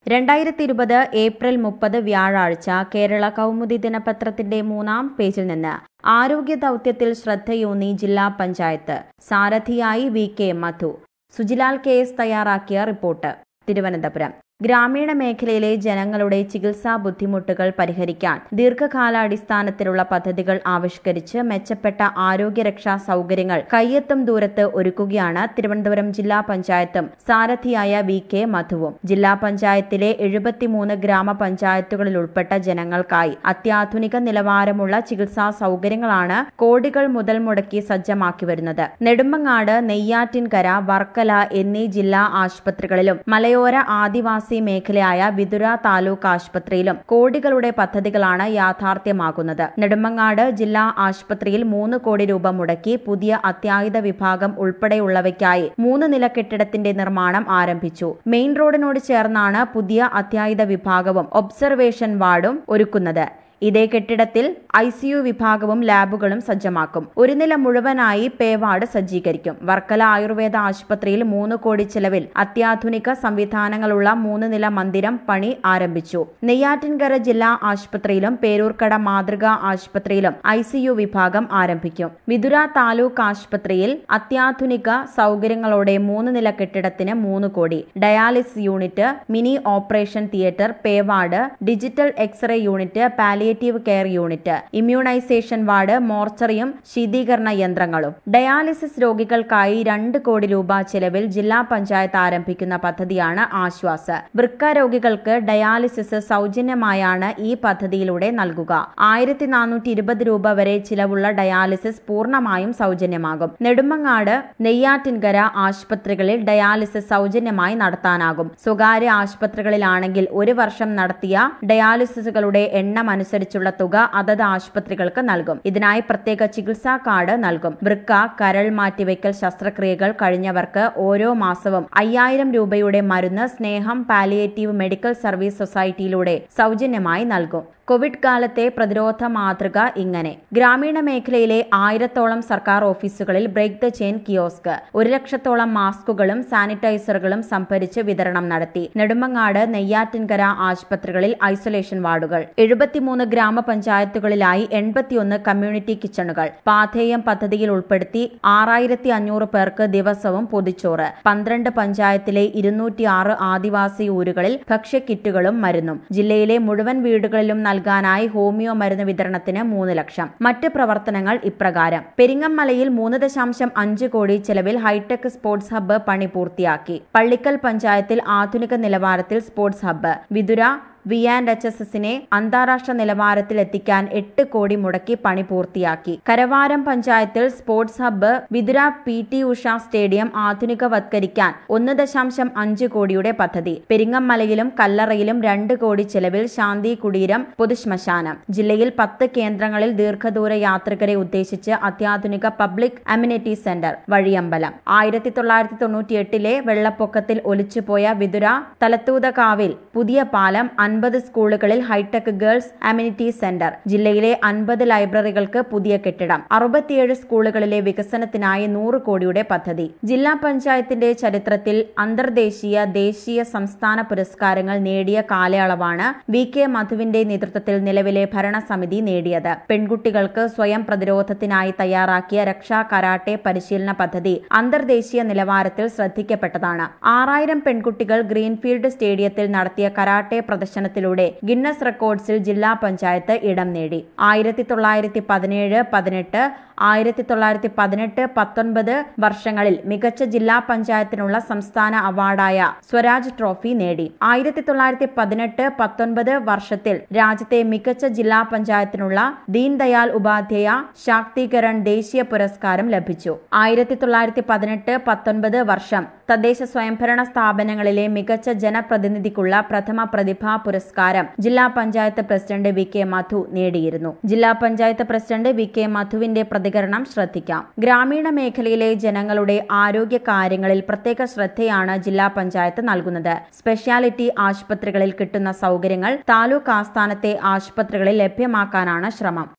രണ്ടായിരത്തി ഇരുപത് ഏപ്രിൽ മുപ്പത് വ്യാഴാഴ്ച കേരള കൗമുദി ദിനപത്രത്തിന്റെ മൂന്നാം പേജിൽ നിന്ന് ആരോഗ്യ ദൗത്യത്തിൽ ശ്രദ്ധയൂന്നി ജില്ലാ പഞ്ചായത്ത് സാരഥിയായി V K Madhu Sujilal K S തയ്യാറാക്കിയ റിപ്പോർട്ട് തിരുവനന്തപുരം ഗ്രാമീണ മേഖലയിലെ ജനങ്ങളുടെ ചികിത്സാ ബുദ്ധിമുട്ടുകൾ പരിഹരിക്കാൻ ദീർഘകാലാടിസ്ഥാനത്തിലുള്ള പദ്ധതികൾ ആവിഷ്കരിച്ച് മെച്ചപ്പെട്ട ആരോഗ്യരക്ഷാ സൗകര്യങ്ങൾ കയ്യെത്തും ദൂരത്ത് ഒരുക്കുകയാണ് തിരുവനന്തപുരം ജില്ലാ പഞ്ചായത്തും സാരഥിയായ വി കെ മധുവും ജില്ലാ പഞ്ചായത്തിലെ എഴുപത്തിമൂന്ന് ഗ്രാമപഞ്ചായത്തുകളിൽ ഉൾപ്പെട്ട ജനങ്ങൾക്കായി അത്യാധുനിക നിലവാരമുള്ള ചികിത്സാ സൗകര്യങ്ങളാണ് കോടികൾ മുതൽ മുടക്കി സജ്ജമാക്കി വരുന്നത് നെടുമങ്ങാട് നെയ്യാറ്റിൻകര വർക്കല എന്നീ ജില്ലാ ആശുപത്രികളിലും മലയോര ആദിവാസി മേഖലയായ വിതുര താലൂക്ക് ആശുപത്രിയിലും കോടികളുടെ പദ്ധതികളാണ് യാഥാർത്ഥ്യമാകുന്നത് നെടുമങ്ങാട് ജില്ലാ ആശുപത്രിയിൽ മൂന്ന് കോടി രൂപ മുടക്കി പുതിയ അത്യാഹിത വിഭാഗം ഉൾപ്പെടെയുള്ളവയ്ക്കായി മൂന്ന് നില കെട്ടിടത്തിന്റെ നിർമ്മാണം ആരംഭിച്ചു മെയിൻ റോഡിനോട് ചേർന്നാണ് പുതിയ അത്യാഹിത വിഭാഗവും ഒബ്സർവേഷൻ വാർഡും ഒരുക്കുന്നത് ഇതേ കെട്ടിടത്തിൽ ഐ സിയു വിഭാഗവും ലാബുകളും സജ്ജമാക്കും ഒരു നില മുഴുവനായി പേവാർഡ് സജ്ജീകരിക്കും വർക്കല ആയുർവേദ ആശുപത്രിയിൽ മൂന്ന് കോടി ചെലവിൽ അത്യാധുനിക സംവിധാനങ്ങളുള്ള മൂന്ന് നില മന്ദിരം പണി ആരംഭിച്ചു നെയ്യാറ്റിൻകര ജില്ലാ ആശുപത്രിയിലും പേരൂർക്കട മാതൃകാ ആശുപത്രിയിലും ഐ സിയു വിഭാഗം ആരംഭിക്കും വിതുര താലൂക്ക് ആശുപത്രിയിൽ അത്യാധുനിക സൗകര്യങ്ങളോടെ മൂന്ന് നില കെട്ടിടത്തിന് മൂന്ന് കോടി dialysis unit mini operation theatre pay ward digital x ray unit പാലിയ palliative care unit immunisation ward മോർച്ചറിയും ശീതീകരണ യന്ത്രങ്ങളും ഡയാലിസിസ് രോഗികൾക്കായി രണ്ട് കോടി രൂപ ചെലവിൽ ജില്ലാ പഞ്ചായത്ത് ആരംഭിക്കുന്ന പദ്ധതിയാണ് ആശ്വാസ് വൃക്ക രോഗികൾക്ക് ഡയാലിസിസ് സൗജന്യമായാണ് ഈ പദ്ധതിയിലൂടെ നൽകുക ആയിരത്തി നാനൂറ്റി ഇരുപത് രൂപ വരെ ചിലവുള്ള ഡയാലിസിസ് പൂർണ്ണമായും സൗജന്യമാകും നെടുമങ്ങാട് നെയ്യാറ്റിൻകര ആശുപത്രികളിൽ ഡയാലിസിസ് സൗജന്യമായി നടത്താനാകും സ്വകാര്യ ആശുപത്രികളിലാണെങ്കിൽ ഒരു വർഷം നടത്തിയ ഡയാലിസിസുകളുടെ എണ്ണം അനുസരിച്ചുള്ള തുക അതത് ആശുപത്രികൾക്ക് നൽകും ഇതിനായി പ്രത്യേക ചികിത്സാ കാർഡ് നൽകും വൃക്ക കരൾ മാറ്റിവെക്കൽ ശസ്ത്രക്രിയകൾ കഴിഞ്ഞവർക്ക് ഓരോ മാസവും അയ്യായിരം രൂപയുടെ മരുന്ന് സ്നേഹം പാലിയേറ്റീവ് മെഡിക്കൽ സർവീസ് സൊസൈറ്റിയിലൂടെ സൗജന്യമായി നൽകും കോവിഡ് കാലത്തെ പ്രതിരോധ മാതൃക ഇങ്ങനെ ഗ്രാമീണ മേഖലയിലെ ആയിരത്തോളം സർക്കാർ ഓഫീസുകളിൽ ബ്രേക്ക് ദ ചെയിൻ കിയോസ്ക് ഒരു ലക്ഷത്തോളം മാസ്കുകളും സാനിറ്റൈസറുകളും സംഭരിച്ച് വിതരണം നടത്തി നെടുമങ്ങാട് നെയ്യാറ്റിൻകര ആശുപത്രികളിൽ ഐസൊലേഷൻ വാർഡുകൾ എഴുപത്തിമൂന്ന് ഗ്രാമപഞ്ചായത്തുകളിലായി എൺപത്തിയൊന്ന് കമ്മ്യൂണിറ്റി കിച്ചണുകൾ പാഥേയം പദ്ധതിയിൽ ഉൾപ്പെടുത്തി ആറായിരത്തി അഞ്ഞൂറ് പേർക്ക് ദിവസവും പൊതിച്ചോറ് പന്ത്രണ്ട് പഞ്ചായത്തിലെ ഇരുന്നൂറ്റിയാറ് ആദിവാസി ഊരുകളിൽ ഭക്ഷ്യക്കിറ്റുകളും മരുന്നും ജില്ലയിലെ മുഴുവൻ വീടുകളിലും നൽകാനായി ഹോമിയോ മരുന്ന് വിതരണത്തിന് മൂന്ന് ലക്ഷം മറ്റ് പ്രവർത്തനങ്ങൾ ഇപ്രകാരം പെരിങ്ങമ്മലയിൽ മൂന്ന് ദശാംശം അഞ്ച് കോടി ചെലവിൽ ഹൈടെക് സ്പോർട്സ് ഹബ്ബ് പണി പൂർത്തിയാക്കി പള്ളിക്കൽ പഞ്ചായത്തിൽ ആധുനിക നിലവാരത്തിൽ sports hub Vithura V and H S എസിനെ അന്താരാഷ്ട്ര നിലവാരത്തിൽ എത്തിക്കാൻ എട്ട് കോടി മുടക്കി പണി പൂർത്തിയാക്കി കരവാരം പഞ്ചായത്തിൽ sports hub Vithura P T Usha stadium ആധുനികവത്കരിക്കാൻ ഒന്ന് ദശാംശം അഞ്ച് കോടിയുടെ പദ്ധതി പെരിങ്ങമ്മലയിലും കല്ലറയിലും രണ്ട് കോടി ചെലവിൽ ശാന്തി കുടീരം പൊതുശ്മശാനം ജില്ലയിൽ പത്ത് കേന്ദ്രങ്ങളിൽ ദീർഘദൂര യാത്രികരെ ഉദ്ദേശിച്ച് അത്യാധുനിക പബ്ലിക് അമ്യൂണിറ്റി സെന്റർ വഴിയമ്പലം ആയിരത്തി തൊള്ളായിരത്തി തൊണ്ണൂറ്റിയെട്ടിലെ വെള്ളപ്പൊക്കത്തിൽ ഒലിച്ചുപോയ വിതുര തലത്തൂതകാവിൽ പുതിയ പാലം അൻപത് സ്കൂളുകളിൽ ഹൈടെക് ഗേൾസ് അമ്യൂണിറ്റി സെന്റർ ജില്ലയിലെ അൻപത് ലൈബ്രറികൾക്ക് പുതിയ കെട്ടിടം അറുപത്തിയേഴ് സ്കൂളുകളിലെ വികസനത്തിനായി നൂറ് കോടിയുടെ പദ്ധതി ജില്ലാ പഞ്ചായത്തിന്റെ ചരിത്രത്തിൽ അന്തർദേശീയ ദേശീയ സംസ്ഥാന പുരസ്കാരങ്ങൾ നേടിയ കാലയളവാണ് വി കെ മധുവിന്റെ നേതൃത്വത്തിൽ നിലവിലെ ഭരണസമിതി നേടിയത് പെൺകുട്ടികൾക്ക് സ്വയം പ്രതിരോധത്തിനായി തയ്യാറാക്കിയ രക്ഷാ കരാട്ടെ പരിശീലന പദ്ധതി അന്തർദേശീയ നിലവാരത്തിൽ ശ്രദ്ധിക്കപ്പെട്ടതാണ് ആറായിരം പെൺകുട്ടികൾ ഗ്രീൻഫീൽഡ് സ്റ്റേഡിയത്തിൽ നടത്തിയ കരാട്ടെ പ്രദർശനത്തിലൂടെ ഗിന്നസ് റെക്കോർഡ്സിൽ ജില്ലാ പഞ്ചായത്ത് ഇടം നേടി ആയിരത്തി തൊള്ളായിരത്തി പതിനേഴ് പതിനെട്ട് ആയിരത്തി തൊള്ളായിരത്തി പതിനെട്ട് പത്തൊൻപത് വർഷങ്ങളിൽ മികച്ച ജില്ലാ പഞ്ചായത്തിനുള്ള സംസ്ഥാന അവാർഡായ സ്വരാജ് ട്രോഫി നേടി ആയിരത്തി തൊള്ളായിരത്തി പതിനെട്ട് പത്തൊൻപത് വർഷത്തിൽ രാജ്യത്തെ മികച്ച ജില്ലാ പഞ്ചായത്തിനുള്ള ദീൻദയാൽ ഉപാധ്യായ ശാക്തീകരൺ ദേശീയ പുരസ്കാരം ലഭിച്ചു ആയിരത്തി തൊള്ളായിരത്തി പതിനെട്ട് പത്തൊൻപത് വർഷം തദ്ദേശ സ്വയംഭരണ സ്ഥാപനങ്ങളിലെ മികച്ച ജനപ്രതിനിധിക്കുള്ള പ്രഥമ പ്രതിഭാ പുരസ്കാരം ജില്ലാ panchayat president V K Madhu നേടിയിരുന്നു ജില്ലാ പഞ്ചായത്ത് പ്രസിഡന്റ് വി കെ മധുവിന്റെ പ്രതികരണം ശ്രദ്ധിക്കാം ഗ്രാമീണ മേഖലയിലെ ജനങ്ങളുടെ ആരോഗ്യ കാര്യങ്ങളിൽ പ്രത്യേക ശ്രദ്ധയാണ് ജില്ലാ പഞ്ചായത്ത് നൽകുന്നത് സ്പെഷ്യാലിറ്റി ആശുപത്രികളിൽ കിട്ടുന്ന സൗകര്യങ്ങൾ താലൂക്ക് ആസ്ഥാനത്തെ ആശുപത്രികളിൽ ലഭ്യമാക്കാനാണ് ശ്രമം